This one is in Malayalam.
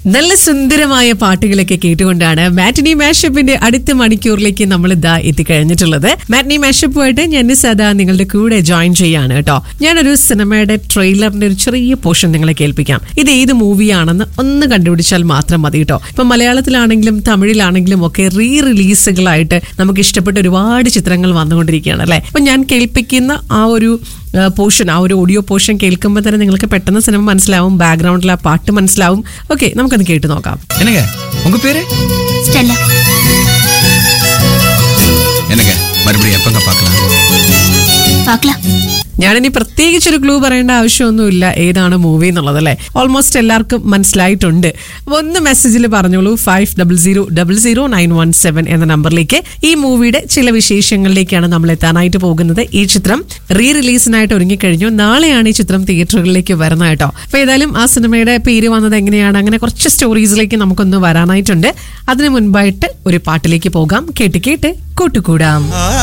നല്ല സുന്ദരമായ പാട്ടുകളൊക്കെ കേട്ടുകൊണ്ടാണ് മാറ്റിനി മാഷപ്പിന്റെ അടുത്ത മണിക്കൂറിലേക്ക് നമ്മൾ ഇതാ എത്തിക്കഴിഞ്ഞിട്ടുള്ളത് മാറ്റിനി മാഷപ്പുമായിട്ട് ഞാൻ സദാ നിങ്ങളുടെ കൂടെ ജോയിൻ ചെയ്യാണ് കേട്ടോ ഞാനൊരു സിനിമയുടെ ട്രെയിലറിന്റെ ഒരു ചെറിയ പോർഷൻ നിങ്ങളെ കേൾപ്പിക്കാം ഇത് ഏത് മൂവിയാണെന്ന് ഒന്ന് കണ്ടുപിടിച്ചാൽ മാത്രം മതി കേട്ടോ ഇപ്പൊ മലയാളത്തിലാണെങ്കിലും തമിഴിലാണെങ്കിലും ഒക്കെ റീ റിലീസുകളായിട്ട് നമുക്ക് ഇഷ്ടപ്പെട്ട ഒരുപാട് ചിത്രങ്ങൾ വന്നുകൊണ്ടിരിക്കുകയാണ് അല്ലെ അപ്പൊ ഞാൻ കേൾപ്പിക്കുന്ന ആ ഒരു പോർഷൻ ആ ഒരു ഓഡിയോ പോർഷൻ കേൾക്കുമ്പോൾ തന്നെ നിങ്ങൾക്ക് പെട്ടെന്ന് സിനിമ മനസ്സിലാവും ബാക്ക്ഗ്രൗണ്ടിൽ ആ പാട്ട് മനസ്സിലാവും ഓക്കെ നമുക്കത് കേട്ട് നോക്കാം என்னங்க உங்க பேரு ஸ்டெல்லா என்னங்க மறுபடியும் எப்பங்க பார்க்கலாம் பார்க்கலாம் ഞാനിനി പ്രത്യേകിച്ചൊരു ക്ലൂ പറയേണ്ട ആവശ്യമൊന്നുമില്ല ഏതാണ് മൂവി എന്നുള്ളത് അല്ലേ ഓൾമോസ്റ്റ് എല്ലാവർക്കും മനസ്സിലായിട്ടുണ്ട് അപ്പൊ ഒന്ന് മെസ്സേജിൽ പറഞ്ഞോളൂ five double zero double zero nine one seven എന്ന നമ്പറിലേക്ക് ഈ മൂവിയുടെ ചില വിശേഷങ്ങളിലേക്കാണ് നമ്മൾ എത്താനായിട്ട് പോകുന്നത് ഈ ചിത്രം റീ റിലീസിനായിട്ട് ഒരുങ്ങിക്കഴിഞ്ഞു നാളെയാണ് ഈ ചിത്രം തിയേറ്ററുകളിലേക്ക് വരുന്നത് കേട്ടോ അപ്പൊ ഏതായാലും ആ സിനിമയുടെ പേര് വന്നത് എങ്ങനെയാണ് അങ്ങനെ കുറച്ച് സ്റ്റോറീസിലേക്ക് നമുക്കൊന്ന് വരാനായിട്ടുണ്ട് അതിനു മുൻപായിട്ട് ഒരു പാട്ടിലേക്ക് പോകാം കേട്ട് കേട്ട് കൂട്ടുകൂടാം ആ